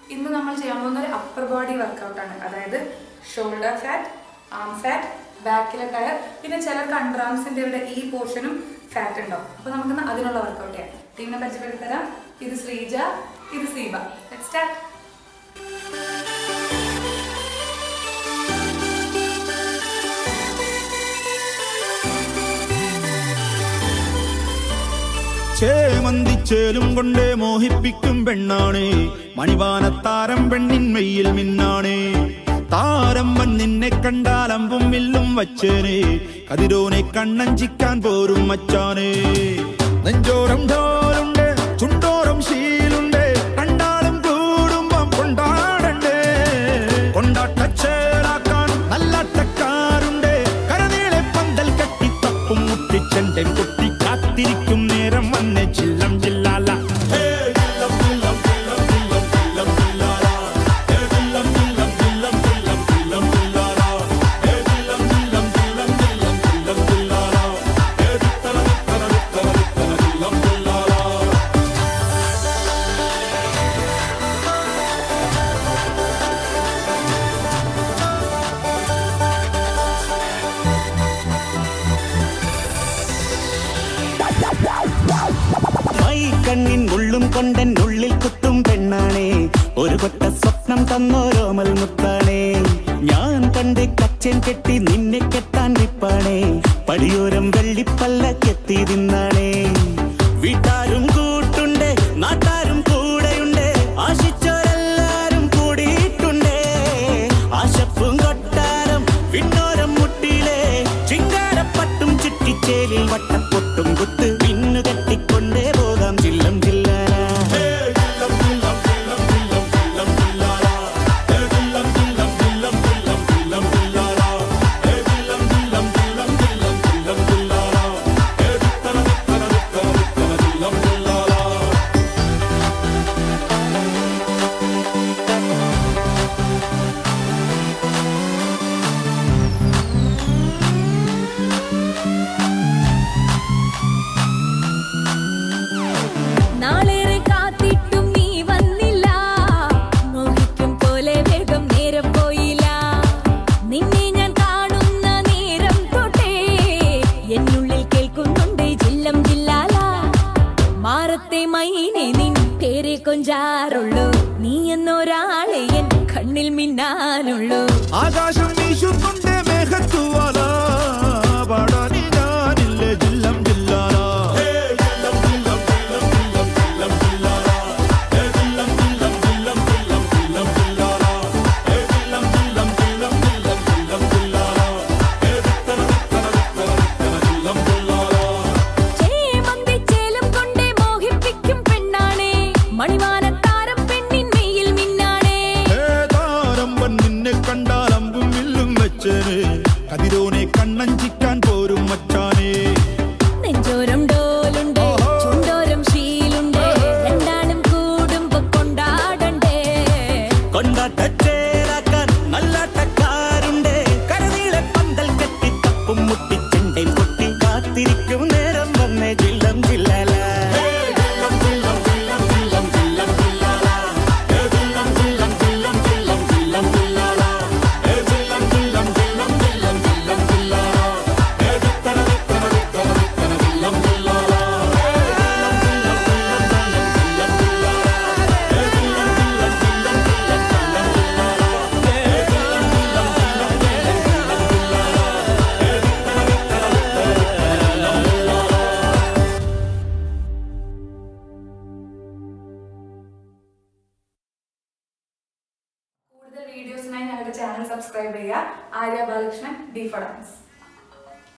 ഇന്ന് നമ്മൾ ചെയ്യാൻ പോകുന്ന ഒരു അപ്പർ ബോഡി വർക്കൗട്ടാണ് അതായത് ഷോൾഡർ ഫാറ്റ് ആം ഫാറ്റ് ബാക്കിലെ ടയർ പിന്നെ ചിലർക്ക് അണ്ടർ ആംസിന്റെ ഇവിടെ ഈ പോർഷനും ഫാറ്റ് ഉണ്ടാവും അപ്പൊ നമുക്കിന്ന് അതിനുള്ള വർക്കൗട്ട് ചെയ്യാം ടീമിനെ പരിചയപ്പെടുത്തി തരാം ഇത് ശ്രീജ ഇത് സീബ സ്റ്റാർട്ട് ചേമന്തിച്ചേലും കൊണ്ടേ മോഹിപ്പിക്കും പെണ്ണാണേ മണിവാനത്താരം പെണ്ണിൻ മെയ്യിൽ മിന്നാണേ താരം വൻ നിന്നെ കണ്ടാൽ അമ്പും വില്ലും വച്ചേനെ കതിരോനെ കണ്ണഞ്ചിക്കാൻ പോരും മച്ചാനേ നെഞ്ചോരം ഢോലുണ്ട് ചുണ്ടോരം ശീലുണ്ട് കണ്ടാലും കൂടുമ്പം കൊണ്ടാടണ്ടേ കൊണ്ടാട്ടച്ചേലാക്കാൻ നല്ലാട്ടക്കാരുണ്ട് കരനീളെ പന്തൽ കെട്ടി തപ്പും മുട്ടിച്ചെന്റെ കുട്ടി കാത്തിരിക്കും നേരം വന്നെ ചില്ലം ചില്ലാല ഹേ, ചില്ലം, ചില്ലം, ചില്ലം, ചില്ലം, ചില്ലം, ചില്ലാല. ഹേ, ചില്ലം, ചില്ലം, ചില്ലം, ചില്ലം, ചില്ലം, ചില്ലാല. ഹേ, ചില്ലം, ചില്ലം, ചില്ലം, ചില്ലം, ചില്ലം, ചില്ലാല. ഹേ, ചിത്തല, ചിത്തല, ചിത്തല, ചിത്തല, ചില്ലം, ചില്ലാല. മൈ കണ്ണിൻ ഉള്ളും കൊണ്ടൻ ഉള്ളിൽ കുത്തും പെണ്ണാണേ ഒരു കൊട്ട സ്വപ്നം തന്നോരോമൽ മുത്താണേ ഞാൻ കണ്ട് കച്ചൻ കെട്ടി നിന്നെ കെട്ടാൻ നിപ്പാണേ പടിയോരം വെള്ളിപ്പല്ല കെത്തി നിന്നാണേ വീട്ടാരും കൂട്ടുണ്ട് നാട്ടാരും കൂടെയുണ്ട് ആശിച്ചോരെല്ലാരും കൂടിയിട്ടുണ്ട് ആശപ്പും കൊട്ടാരം വിണ്ണോരം മുട്ടിയിലെ ചിങ്കാരപ്പട്ടും ചുറ്റിച്ചേലിൽ വട്ടപ്പൊട്ടും കുത്ത് പിന്നു കെട്ടിക്കൊണ്ടേ പോകാം ചില്ലം ചില്ലാന നാളേറെ കാത്തിട്ടും നീ വന്നില്ല മോഹിക്കും പോലെ വേഗം നേരം പോയില്ല നിന്നെ ഞാൻ കാണുന്ന നേരം തൊട്ടേ എന്നുള്ളിൽ കേൾക്കുന്നുണ്ട് ജില്ലം ജില്ലാല മാറത്തെ മൈനെ നിൻ പേരെ കൊഞ്ചാറുള്ളൂ നീ എന്നൊരാളെ എൻ കണ്ണിൽ മിന്നാനുള്ളൂ ആകാശം വീശുന്നുണ്ട് മേഘത്തുവാല പാടാനി ഞാനില്ലേ ജില്ലം ജില്ലാല ചേമന്തിച്ചേലം കൊണ്ടേ മോഹിപ്പിക്കും പെണ്ണാണേ മണിവാനത്താരം പെണ്ണിൻ മെയ്യിൽ മിന്നാണേ ഏതാരമ്പൻ നിന്നെ കണ്ടാൽ അമ്പും വില്ലും വെച്ചേനെ കതിരോനെ കണ്ണഞ്ചിക്കാൻ പോരും മച്ചാനേ നെഞ്ചോരം ഡോലുണ്ട് ചുണ്ടോരം ശീലുണ്ട് രണ്ടാളും കൂടുമ്പോ കൊണ്ടാടണ്ടേ കൊണ്ടാട്ടച്ചേരാക്കാൻ നല്ലാട്ടക്കാരുണ്ട് കരനീളെ പന്തൽ കെട്ടി തപ്പും മുട്ടിച്ചെണ്ടേ പൊട്ടി കാത്തിരിക്കും നേരം വന്നേ ജില്ലം ജില്ലാല കൂടുതൽ വീഡിയോസിനായി ഞങ്ങളുടെ ചാനൽ സബ്സ്ക്രൈബ് ചെയ്യുക Arya Balakrishnan D four dance